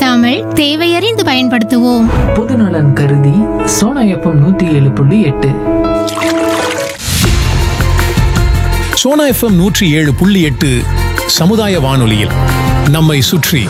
பயன்படுத்தாமல் தேவையறிந்து பயன்படுத்துவோம் பொதுநலன் கருதி சோனா எஃப்எம் நூத்தி ஏழு புள்ளி எட்டு சோனா எஃப்எம் நூற்றி ஏழு புள்ளி எட்டு சமுதாய வானொலியில் நம்மை சுற்றி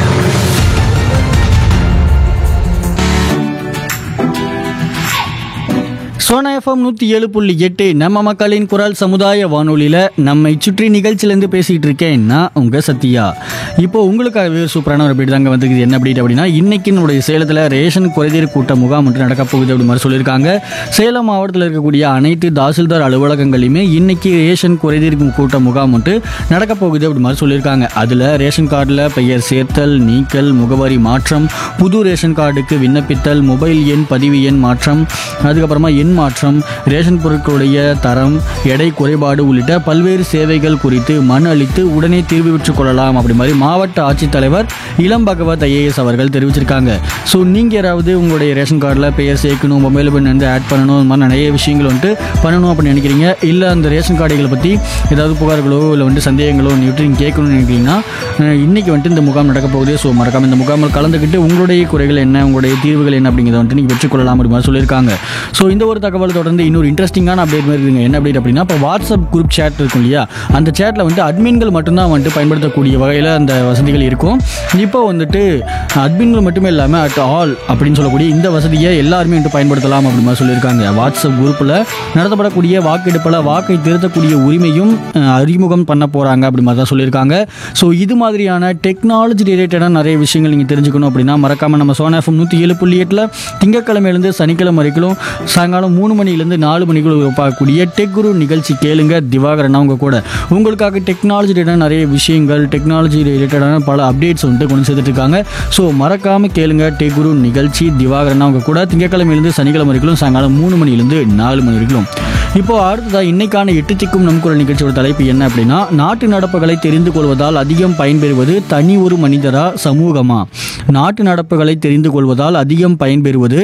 சோனா எஃப்எம் நூற்றி ஏழு புள்ளி எட்டு நம்ம மக்களின் குரல் சமுதாய வானொலியில் நம்மை சுற்றி நிகழ்ச்சியிலேருந்து பேசிகிட்டு இருக்கேன் நான் உங்கள் சத்யா இப்போ உங்களுக்காகவே ஒரு சூப்பரான ஒரு அப்டேட் தாங்க வந்திருக்குது என்ன அப்டேட் அப்படின்னா இன்னைக்கு நம்முடைய சேலத்தில் ரேஷன் குறைதீர் கூட்ட முகாம் ஒன்று நடக்க போகுது அப்படி மாதிரி சொல்லியிருக்காங்க சேலம் மாவட்டத்தில் இருக்கக்கூடிய அனைத்து தாசில்தார் அலுவலகங்களையுமே இன்னைக்கு ரேஷன் குறைதீர் கூட்ட முகாம் ஒன்று நடக்க போகுது அப்படி மாதிரி சொல்லியிருக்காங்க அதில் ரேஷன் கார்டில் பெயர் சேர்த்தல் நீக்கல் முகவரி மாற்றம் புது ரேஷன் கார்டுக்கு விண்ணப்பித்தல் மொபைல் எண் பதிவு எண் மாற்றம் அதுக்கப்புறமா எண் மாற்றம் ரேஷன் பொருட்களுடைய தரம் எடை குறைபாடு உள்ளிட்ட பல்வேறு சேவைகள் குறித்து மனு அளித்து உடனே தீர்வு பெற்றுக் கொள்ளலாம் அப்படி மாதிரி மாவட்ட ஆட்சித்தலைவர் இளம் பகவத் ஐஏஎஸ் அவர்கள் தெரிவிச்சிருக்காங்க ஸோ நீங்கள் யாராவது உங்களுடைய ரேஷன் கார்டில் பெயர் சேர்க்கணும் மொபைல் பின் வந்து ஆட் பண்ணணும் இந்த மாதிரி நிறைய விஷயங்கள் வந்துட்டு பண்ணணும் அப்படின்னு நினைக்கிறீங்க இல்லை அந்த ரேஷன் கார்டுகளை பற்றி ஏதாவது புகார்களோ இல்லை வந்துட்டு சந்தேகங்களோ வந்துட்டு நீங்கள் கேட்கணும்னு நினைக்கிறீங்கன்னா அஹ், இன்னைக்கு வந்துட்டு இந்த முகாம் நடக்க போகுது ஸோ மறக்காம இந்த முகாமில் கலந்துக்கிட்டு உங்களுடைய குறைகள் என்ன உங்களுடைய தீர்வுகள் என்ன அப்படிங்கிறத வந்துட்டு நீங்கள் பெற்றுக்கொள்ளலாம் அப்படி மாதிரி சொல்லியிருக்காங்க ஸோ இந்த ஒரு தகவல் தொடர்ந்து இன்னொரு இன்ட்ரெஸ்டிங்கான அப்டேட் மாதிரி இருக்குங்க என்ன அப்டேட் அப்படின்னா இப்போ வாட்ஸ்அப் குரூப் சேட் இருக்கும் இல்லையா அந்த சேட்டில் வந்துட்டு அட்மின்கள் மட்டும்தான் வந்துட்டு பயன்படுத்தக்கூடிய வகையில் அந்த வசதிகள் இருக்கும் இப்போ வந்துட்டு அட்மின்கள் மட்டுமே இல்லாமல் அட் ஆல் அப்படின்னு சொல்லக்கூடிய இந்த வசதியை எல்லாருமே வந்துட்டு பயன்படுத்தலாம் அப்படி மாதிரி சொல்லியிருக்காங்க வாட்ஸ்அப் குரூப்பில் நடத்தப்படக்கூடிய வாக்கெடுப்பில் வாக்கை திருத்தக்கூடிய உரிமையும் அஹ், அறிமுகம் பண்ண போகிறாங்க அப்படி மாதிரி தான் சொல்லியிருக்காங்க ஸோ இது மாதிரியான டெக்னாலஜி ரிலேட்டடான நிறைய விஷயங்கள் நீங்கள் தெரிஞ்சுக்கணும் அப்படின்னா மறக்காமல் நம்ம சோனா எஃப்எம் நூற்றி ஏழு புள்ளி எட்டில் திங்கக்கிழமையிலேருந்து சனிக்கிழமை வரைக்கும் சாயங்காலம் மூணு மணிலேருந்து நாலு மணிக்குள்ள பார்க்கக்கூடிய டெக் குரு நிகழ்ச்சி கேளுங்க திவாகரன் அவங்க கூட உங்களுக்காக டெக்னாலஜி ரிலேட்டடான நிறைய விஷயங்கள் டெக்னாலஜி ரிலேட்டடான பல அப்டேட்ஸ் வந்துட்டு கொண்டு சேர்த்துட்டு இருக்காங்க ஸோ மறக்காமல் கேளுங்க டெக் குரு நிகழ்ச்சி திவாகரன் அவங்க கூட திங்கக்கிழமையிலேருந்து சனிக்கிழமை வரைக்கும் சாயங்காலம் மூணு மணிலேருந்து நாலு மணி வரைக்கும் இப்போ அடுத்ததா இன்னைக்கான எட்டு திக்கும் நம் குரல் நிகழ்ச்சியோட தலைப்பு என்ன அப்படின்னா நாட்டு நடப்புகளை தெரிந்து கொள்வதால் அதிகம் பயன்பெறுவது தனி ஒரு மனிதரா சமூகமா நாட்டு நடப்புகளை தெரிந்து கொள்வதால் அதிகம் பயன்பெறுவது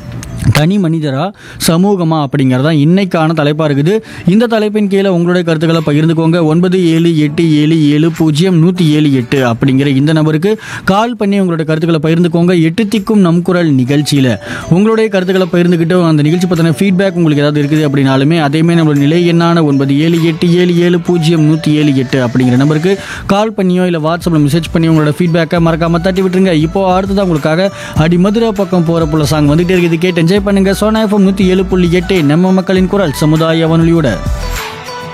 தனி மனிதரா சமூகமா அப்படிங்கிறது தான் இன்னைக்கான தலைப்பாக இருக்குது இந்த தலைப்பின் கீழே உங்களுடைய கருத்துக்களை பகிர்ந்துக்கோங்க ஒன்பது ஏழு எட்டு ஏழு ஏழு பூஜ்ஜியம் நூற்றி ஏழு எட்டு அப்படிங்கிற இந்த நம்பருக்கு கால் பண்ணி உங்களுடைய கருத்துக்களை பகிர்ந்துக்கோங்க எட்டு திக்கும் நம் குரல் நிகழ்ச்சியில் உங்களுடைய கருத்துக்களை பகிர்ந்துக்கிட்டு அந்த நிகழ்ச்சி பற்றின ஃபீட்பேக் உங்களுக்கு ஏதாவது இருக்குது அப்படின்னாலுமே அதேமே நம்மளோட நிலை எண்ணான ஒன்பது ஏழு எட்டு ஏழு ஏழு பூஜ்ஜியம் நூற்றி ஏழு எட்டு அப்படிங்கிற நம்பருக்கு கால் பண்ணியோ இல்லை வாட்ஸ்அப்பில் மெசேஜ் பண்ணி உங்களோட ஃபீட்பேக்கை மறக்காம தட்டி விட்டுருங்க இப்போ அடுத்ததான் உங்களுக்காக அடி மதுரை பக்கம் போகிற புள்ள சாங் வந்துட்டே இருக்குது கேட்டு என்ஜாய் பண்ணுங்க சோனா எஃப்எம் நூற்றி ஏழு புள்ளி எட்டு நம்ம மக்களின் குரல் சமுதாய வானொலியோட